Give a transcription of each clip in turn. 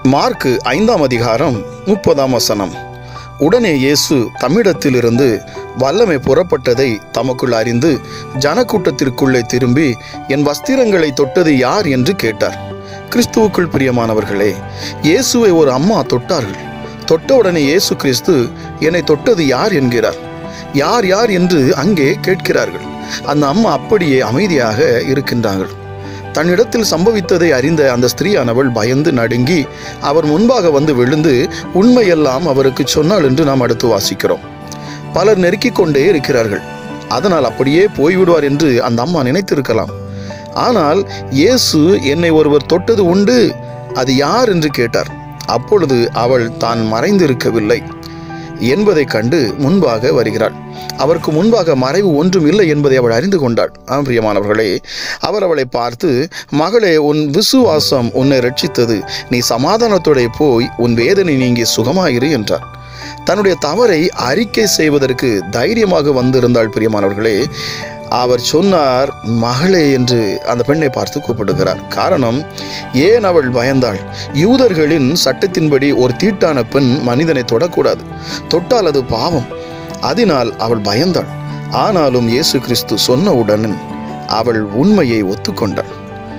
Mark ஐந்தாம் அதிகாரம் முப்பதாம் வசனம் உடனே இயேசு தம்மிடத்திலிருந்து வல்லமை புறப்பட்டதை தமக்குள் அறிந்து ஜனக்கூட்டத்திற்குள்ளே திரும்பி என் வஸ்திரங்களை தொட்டது யார் என்று கேட்டார் கிறிஸ்துவுக்குள் பிரியமானவர்களே இயேசுவை ஒரு அம்மா தொட்டார்கள் தொட்ட உடனே இயேசு கிறிஸ்து என்னை தொட்டது யார் என்கிறார் யார் யார் என்று அங்கே கேட்கிறார்கள் அந்த அம்மா அப்படியே அமைதியாக இருக்கின்றார்கள் தன்னிடத்தில் சம்பவித்ததை அறிந்த அந்த ஸ்திரீயானவள் பயந்து நடுங்கி அவர் முன்பாக வந்து விழுந்து உண்மையெல்லாம் அவருக்கு சொன்னாள் என்று நாம் அடுத்து வாசிக்கிறோம் பலர் நெருக்கிக் கொண்டே இருக்கிறார்கள் அதனால் அப்படியே போய்விடுவார் என்று அந்த அம்மா நினைத்திருக்கலாம் ஆனால் இயேசு என்னை ஒருவர் தொட்டது உண்டு அது யார் என்று கேட்டார் அப்பொழுது அவள் தான் மறைந்திருக்கவில்லை என்பதைக் கண்டு முன்பாக வருகிறாள் அவருக்கு முன்பாக மறைவு ஒன்றும் இல்லை என்பதை அவள் அறிந்து கொண்டாள் ஆம் பிரியமானவர்களே அவர் அவளை பார்த்து மகளே உன் விசுவாசம் உன்னை ரட்சித்தது நீ சமாதானத்தோட போய் உன் வேதனை நீங்கி சுகமாயிரு என்றார் தன்னுடைய தவறை அறிக்கை செய்வதற்கு தைரியமாக வந்திருந்தாள் பிரியமானவர்களே அவர் சொன்னார் மகளே என்று அந்த பெண்ணை பார்த்து கூப்பிடுகிறார் காரணம் ஏன் அவள் பயந்தாள் யூதர்களின் சட்டத்தின்படி ஒரு தீட்டான பெண் மனிதனை தொடக்கூடாது தொட்டால் அது பாவம் அதனால் அவள் பயந்தாள் ஆனாலும் இயேசு கிறிஸ்து சொன்னவுடன் அவள் உண்மையை ஒத்துக்கொண்டாள்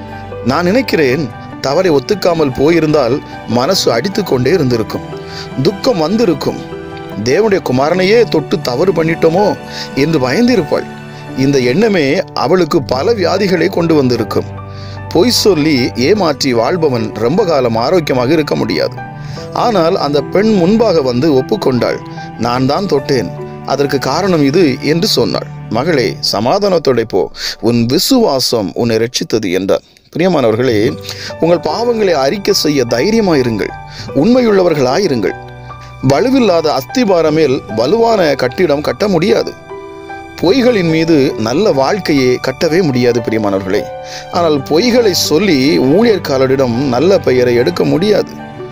நான் நினைக்கிறேன் தவறை ஒத்துக்காமல் போயிருந்தால் மனசு அடித்து கொண்டே இருந்திருக்கும் துக்கம் வந்திருக்கும் தேவனுடைய குமாரனையே தொட்டு தவறு பண்ணிட்டோமோ என்று பயந்திருப்பாள் இந்த எண்ணமே அவளுக்கு பல வியாதிகளை கொண்டு வந்திருக்கும் பொய் சொல்லி ஏமாற்றி வாழ்பவன் ரொம்ப காலம் ஆரோக்கியமாக இருக்க முடியாது ஆனால் அந்த பெண் முன்பாக வந்து ஒப்புக்கொண்டாள் நான் தான் தொட்டேன் அதற்கு காரணம் இது என்று சொன்னாள் மகளே சமாதானத்தோட போ உன் விசுவாசம் உன்னை ரட்சித்தது என்றார் பிரியமானவர்களே உங்கள் பாவங்களை அறிக்கை செய்ய தைரியமாயிருங்கள் உண்மையுள்ளவர்களாயிருங்கள் வலுவில்லாத அஸ்திபாரமேல் வலுவான கட்டிடம் கட்ட முடியாது பொய்களின் மீது நல்ல வாழ்க்கையை கட்டவே முடியாது பிரியமானவர்களே ஆனால் பொய்களை சொல்லி ஊழியர்காரரிடம் நல்ல பெயரை எடுக்க முடியாது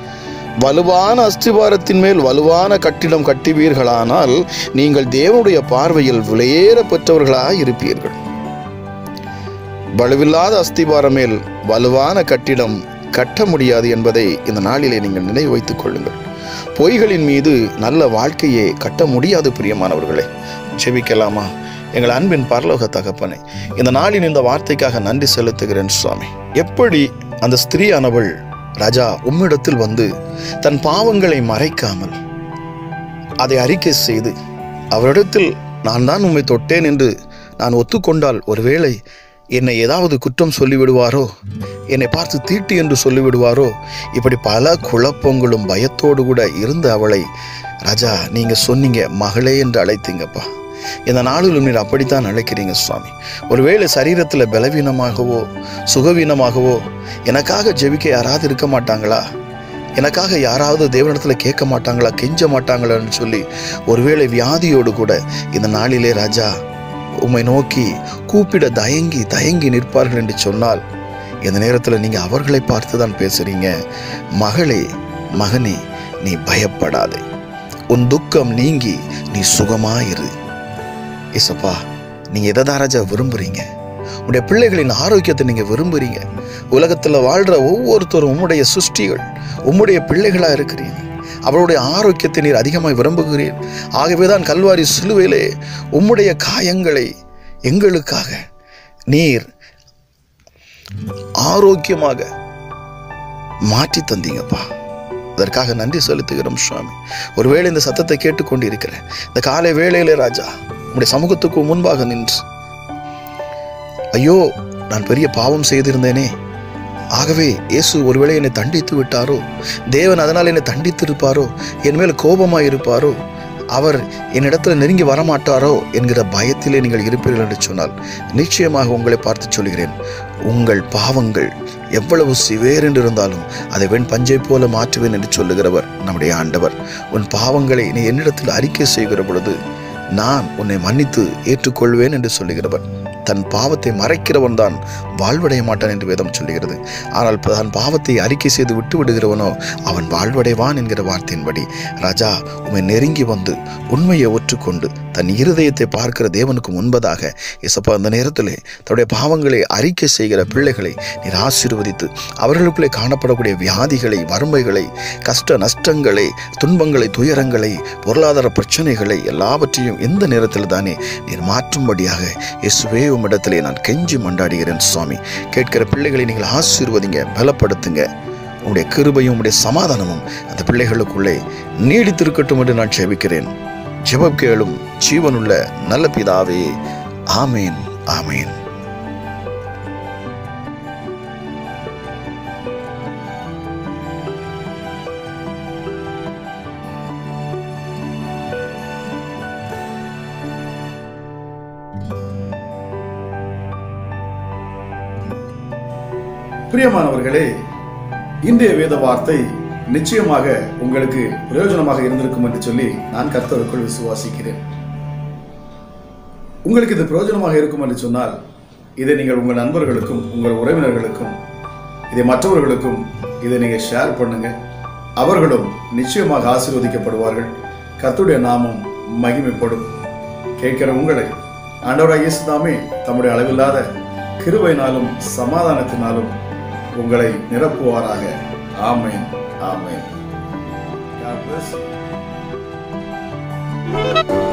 வலுவான அஸ்திவாரத்தின் மேல் வலுவான கட்டிடம் கட்டுவீர்களானால் நீங்கள் தேவனுடைய பார்வையில் விலையேற பெற்றவர்களாய் இருப்பீர்கள் வலுவில்லாத அஸ்திவாரம் மேல் வலுவான கட்டிடம் கட்ட முடியாது என்பதை இந்த நாளிலே நீங்கள் நினைவு வைத்துக் கொள்ளுங்கள் பொய்களின் மீது நல்ல வாழ்க்கையை கட்ட முடியாது பிரியமானவர்களே ஜெபிக்கலாமா எங்கள் அன்பின் பரலோக தகப்பனை இந்த நாளின் இந்த வார்த்தைக்காக நன்றி செலுத்துகிறேன் சுவாமி எப்படி அந்த ஸ்திரீயானவள் ராஜா உம்மிடத்தில் வந்து தன் பாவங்களை மறைக்காமல் அதை அறிக்கை செய்து அவரிடத்தில் நான் தான் உம்மை தொட்டேன் என்று நான் ஒத்துக்கொண்டால் ஒருவேளை என்னை ஏதாவது குற்றம் சொல்லிவிடுவாரோ என்னை பார்த்து தீட்டு என்று சொல்லிவிடுவாரோ இப்படி பல குழப்பங்களும் பயத்தோடு கூட இருந்த அவளை ராஜா நீங்க சொன்னீங்க மகளே என்று அழைத்தீங்கப்பா இந்த நாளிலும் நீர் அப்படித்தான் அழைக்கிறீங்க சுவாமி ஒருவேளை சரீரத்தில் பலவீனமாகவோ சுகவீனமாகவோ எனக்காக ஜெபிக்க யாராவது இருக்க மாட்டாங்களா எனக்காக யாராவது தேவனிடத்தில் கேட்க மாட்டாங்களா கெஞ்ச மாட்டாங்களான்னு சொல்லி ஒருவேளை வியாதியோடு கூட இந்த நாளிலே ராஜா உம்மை நோக்கி கூப்பிட தயங்கி தயங்கி நிற்பார்கள் என்று சொன்னால் இந்த நேரத்தில் நீங்கள் அவர்களை பார்த்து தான் பேசுறீங்க மகளே மகனே நீ பயப்படாதே உன் துக்கம் நீங்கி நீ சுகமாயிரு இசப்பா நீங்கள் எதை தான் ராஜா விரும்புகிறீங்க உடைய பிள்ளைகளின் ஆரோக்கியத்தை நீங்கள் விரும்புகிறீங்க உலகத்தில் வாழ்கிற ஒவ்வொருத்தரும் உம்முடைய சுஷ்டிகள் உம்முடைய பிள்ளைகளாக இருக்கிறீங்க அவருடைய ஆரோக்கியத்தை நீர் அதிகமாக விரும்புகிறீர் ஆகவே தான் கல்வாரி சிலுவையிலே உம்முடைய காயங்களை எங்களுக்காக நீர் ஆரோக்கியமாக மாற்றி தந்தீங்கப்பா அதற்காக நன்றி செலுத்துகிறோம் சுவாமி ஒருவேளை இந்த சத்தத்தை கேட்டுக்கொண்டு இருக்கிறேன் இந்த காலை வேளையிலே ராஜா உடைய சமூகத்துக்கு முன்பாக நின்று ஐயோ நான் பெரிய பாவம் செய்திருந்தேனே ஆகவே இயேசு ஒருவேளை என்னை தண்டித்து விட்டாரோ தேவன் அதனால் என்னை தண்டித்திருப்பாரோ என் மேல் கோபமாக இருப்பாரோ அவர் என்னிடத்தில் நெருங்கி வரமாட்டாரோ என்கிற பயத்திலே நீங்கள் இருப்பீர்கள் என்று சொன்னால் நிச்சயமாக உங்களை பார்த்து சொல்கிறேன் உங்கள் பாவங்கள் எவ்வளவு சிவேர் என்று இருந்தாலும் அதை வெண் பஞ்சை போல மாற்றுவேன் என்று சொல்லுகிறவர் நம்முடைய ஆண்டவர் உன் பாவங்களை நீ என்னிடத்தில் அறிக்கை செய்கிற பொழுது நான் உன்னை மன்னித்து ஏற்றுக்கொள்வேன் என்று சொல்லுகிறவர் தன் பாவத்தை மறைக்கிறவன் தான் வாழ்வடைய மாட்டான் என்று வேதம் சொல்லுகிறது ஆனால் தன் பாவத்தை அறிக்கை செய்து விட்டு விடுகிறவனோ அவன் வாழ்வடைவான் என்கிற வார்த்தையின்படி ராஜா உம்மை நெருங்கி வந்து உண்மையை ஒற்றுக்கொண்டு தன் இருதயத்தை பார்க்கிற தேவனுக்கு முன்பதாக இசப்பா அந்த நேரத்தில் தன்னுடைய பாவங்களை அறிக்கை செய்கிற பிள்ளைகளை நீர் ஆசீர்வதித்து அவர்களுக்குள்ளே காணப்படக்கூடிய வியாதிகளை வறுமைகளை கஷ்ட நஷ்டங்களை துன்பங்களை துயரங்களை பொருளாதார பிரச்சனைகளை எல்லாவற்றையும் இந்த நேரத்தில் தானே நீர் மாற்றும்படியாக இயேசுவே உம்மிடத்திலே நான் கெஞ்சி மண்டாடுகிறேன் சுவாமி கேட்கிற பிள்ளைகளை நீங்கள் ஆசீர்வதிங்க பலப்படுத்துங்க உங்களுடைய கிருபையும் உங்களுடைய சமாதானமும் அந்த பிள்ளைகளுக்குள்ளே நீடித்திருக்கட்டும் என்று நான் ஜெபிக்கிறேன் ஜெபம் கேளும் ஜீவனுள்ள நல்ல பிதாவே ஆமேன் ஆமேன் பிரியமானவர்களே இன்றைய வேத வார்த்தை நிச்சயமாக உங்களுக்கு பிரயோஜனமாக இருந்திருக்கும் என்று சொல்லி நான் கர்த்தருக்குள் விசுவாசிக்கிறேன் உங்களுக்கு இது பிரயோஜனமாக இருக்கும் என்று சொன்னால் இதை நீங்கள் உங்கள் நண்பர்களுக்கும் உங்கள் உறவினர்களுக்கும் இதை மற்றவர்களுக்கும் இதை நீங்கள் ஷேர் பண்ணுங்க அவர்களும் நிச்சயமாக ஆசீர்வதிக்கப்படுவார்கள் கர்த்தருடைய நாமம் மகிமைப்படும் கேட்கிற உங்களை ஆண்டவராக இயேசு தாமே தம்முடைய அளவில்லாத கிருபையினாலும் சமாதானத்தினாலும் உங்களை நிரப்புவாராக ஆமென் ஆமென் God bless you.